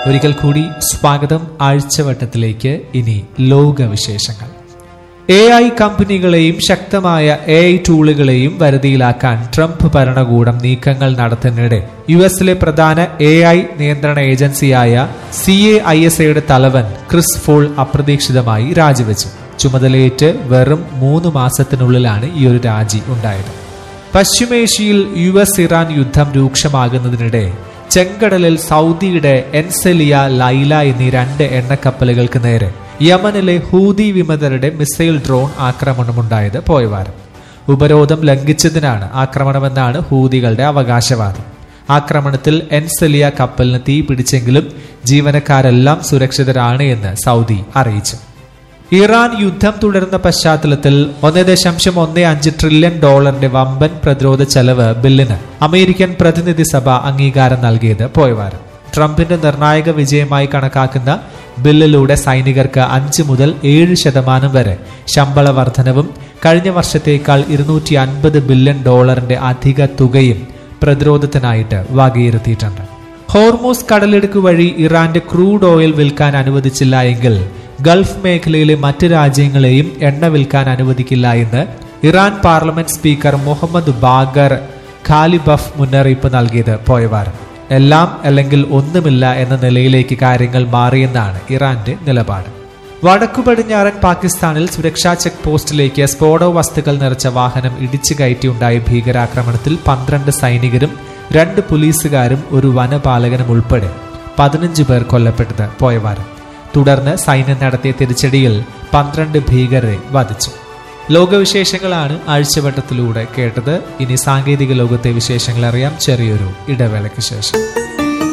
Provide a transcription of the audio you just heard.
ഒരിക്കൽ കൂടി സ്വാഗതം ആഴ്ചവട്ടത്തിലേക്ക് ഇനി ലോകവിശേഷങ്ങൾ എ ഐ കമ്പനികളെയും ശക്തമായ എ ഐ ടൂളുകളെയും വരുതിയിലാക്കാൻ ട്രംപ് ഭരണകൂടം നീക്കങ്ങൾ നടത്തുന്നതിനിടെ യു എസിലെ പ്രധാന എ ഐ നിയന്ത്രണ ഏജൻസിയായ സി എ ഐ എസ് എയുടെ തലവൻ ക്രിസ് ഫോൾ അപ്രതീക്ഷിതമായി രാജിവെച്ചു ചുമതലയേറ്റ് വെറും മൂന്ന് മാസത്തിനുള്ളിലാണ് ഈ ഒരു രാജി ഉണ്ടായത് പശ്ചിമേഷ്യയിൽ യു എസ് ഇറാൻ യുദ്ധം രൂക്ഷമാകുന്നതിനിടെ ചെങ്കടലിൽ സൗദിയുടെ എൻസെലിയ ലൈല എന്നീ രണ്ട് എണ്ണക്കപ്പലുകൾക്ക് നേരെ യമനിലെ ഹൂതി വിമതരുടെ മിസൈൽ ഡ്രോൺ ആക്രമണമുണ്ടായത് പോയവാരം ഉപരോധം ലംഘിച്ചതിനാണ് ആക്രമണമെന്നാണ് ഹൂതികളുടെ അവകാശവാദം ആക്രമണത്തിൽ എൻസെലിയ കപ്പലിന് തീ പിടിച്ചെങ്കിലും ജീവനക്കാരെല്ലാം സുരക്ഷിതരാണ് എന്ന് സൗദി അറിയിച്ചു ഇറാൻ യുദ്ധം തുടരുന്ന പശ്ചാത്തലത്തിൽ ഒന്ന് ദശാംശം ഒന്ന് അഞ്ച് ട്രില്യൺ ഡോളറിന്റെ വമ്പൻ പ്രതിരോധ ചെലവ് ബില്ലിന് അമേരിക്കൻ പ്രതിനിധി സഭ അംഗീകാരം നൽകിയത് പോയവാരം ട്രംപിന്റെ നിർണായക വിജയമായി കണക്കാക്കുന്ന ബില്ലിലൂടെ സൈനികർക്ക് അഞ്ച് മുതൽ ഏഴ് ശതമാനം വരെ ശമ്പള വർധനവും കഴിഞ്ഞ വർഷത്തേക്കാൾ ഇരുന്നൂറ്റി അൻപത് ബില്യൺ ഡോളറിന്റെ അധിക തുകയും പ്രതിരോധത്തിനായിട്ട് വകയിരുത്തിയിട്ടുണ്ട് ഹോർമോസ് കടലിടുക്ക് വഴി ഇറാന്റെ ക്രൂഡ് ഓയിൽ വിൽക്കാൻ അനുവദിച്ചില്ല എങ്കിൽ ഗൾഫ് മേഖലയിലെ മറ്റ് രാജ്യങ്ങളെയും എണ്ണ വിൽക്കാൻ അനുവദിക്കില്ല എന്ന് Iran parliament speaker Muhammad Bagher Ghalibaf മുന്നറിയിപ്പ് നൽകിയത് പോയവാരം എല്ലാം അല്ലെങ്കിൽ ഒന്നുമില്ല എന്ന നിലയിലേക്ക് കാര്യങ്ങൾ മാറിയെന്നാണ് ഇറാന്റെ നിലപാട് വടക്കു പടിഞ്ഞാറൻ പാകിസ്ഥാനിൽ സുരക്ഷാ ചെക്ക് പോസ്റ്റിലേക്ക് സ്ഫോടക വസ്തുക്കൾ നിറച്ച വാഹനം ഇടിച്ചു കയറ്റിയുണ്ടായ ഭീകരാക്രമണത്തിൽ പന്ത്രണ്ട് സൈനികരും രണ്ട് പോലീസുകാരും ഒരു വനപാലകനും ഉൾപ്പെടെ പതിനഞ്ച് പേർ കൊല്ലപ്പെട്ടത് പോയവാരം തുടർന്ന് സൈന്യം നടത്തിയ തിരിച്ചടിയിൽ പന്ത്രണ്ട് ഭീകരരെ വധിച്ചു ലോകവിശേഷങ്ങളാണ് ആഴ്ചവട്ടത്തിലൂടെ കേട്ടത് ഇനി സാങ്കേതിക ലോകത്തെ വിശേഷങ്ങൾ അറിയാം ചെറിയൊരു ഇടവേളയ്ക്ക് ശേഷം